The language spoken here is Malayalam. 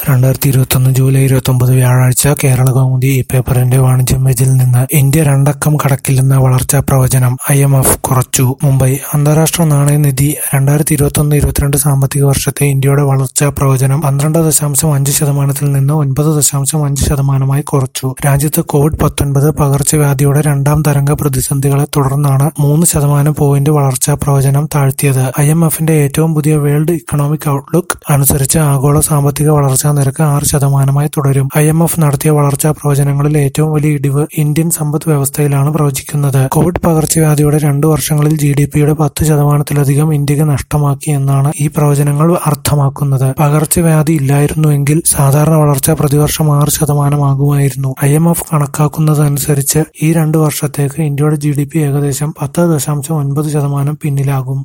രണ്ടായിരത്തി ഇരുപത്തൊന്ന് ജൂലൈ ഇരുപത്തൊമ്പത് വ്യാഴാഴ്ച കേരള കൗമുദി ഈ പേപ്പറിന്റെ വാണിജ്യം പേജിൽ നിന്ന് ഇന്ത്യ രണ്ടക്കം കടക്കില്ലെന്ന വളർച്ചാ പ്രവചനം ഐ എം എഫ് കുറച്ചു മുംബൈ അന്താരാഷ്ട്ര നാണയനിധി രണ്ടായിരത്തി ഇരുപത്തൊന്ന് ഇരുപത്തിരണ്ട് സാമ്പത്തിക വർഷത്തെ ഇന്ത്യയുടെ വളർച്ചാ പ്രവചനം പന്ത്രണ്ട് ദശാംശം അഞ്ച് ശതമാനത്തിൽ നിന്ന് ഒൻപത് ദശാംശം അഞ്ച് ശതമാനമായി കുറച്ചു രാജ്യത്ത് കോവിഡ് പത്തൊൻപത് പകർച്ചവ്യാധിയുടെ രണ്ടാം തരംഗ പ്രതിസന്ധികളെ തുടർന്നാണ് മൂന്ന് ശതമാനം പോയിന്റ് വളർച്ചാ പ്രവചനം താഴ്ത്തിയത് ഐ എം എഫിന്റെ ഏറ്റവും പുതിയ വേൾഡ് ഇക്കണോമിക് ഔട്ട്ലുക്ക് അനുസരിച്ച് ആഗോള സാമ്പത്തിക വളർച്ചാ നിരക്ക് ആറ് ശതമാനമായി തുടരും ഐ എം എഫ് നടത്തിയ വളർച്ചാ പ്രവചനങ്ങളിൽ ഏറ്റവും വലിയ ഇടിവ് ഇന്ത്യൻ സമ്പദ് വ്യവസ്ഥയിലാണ് പ്രവചിക്കുന്നത് കോവിഡ് പകർച്ചവ്യാധിയുടെ രണ്ടു വർഷങ്ങളിൽ ജി ഡി പിയുടെ പത്ത് ശതമാനത്തിലധികം ഇന്ത്യക്ക് നഷ്ടമാക്കി എന്നാണ് ഈ പ്രവചനങ്ങൾ അർത്ഥമാക്കുന്നത് പകർച്ചവ്യാധി ഇല്ലായിരുന്നുവെങ്കിൽ സാധാരണ വളർച്ച പ്രതിവർഷം ആറ് ശതമാനമാകുമായിരുന്നു ഐ എം എഫ് കണക്കാക്കുന്നതനുസരിച്ച് ഈ രണ്ടു വർഷത്തേക്ക് ഇന്ത്യയുടെ ജി ഡി പി ഏകദേശം പത്ത് ദശാംശം ഒൻപത് ശതമാനം പിന്നിലാകും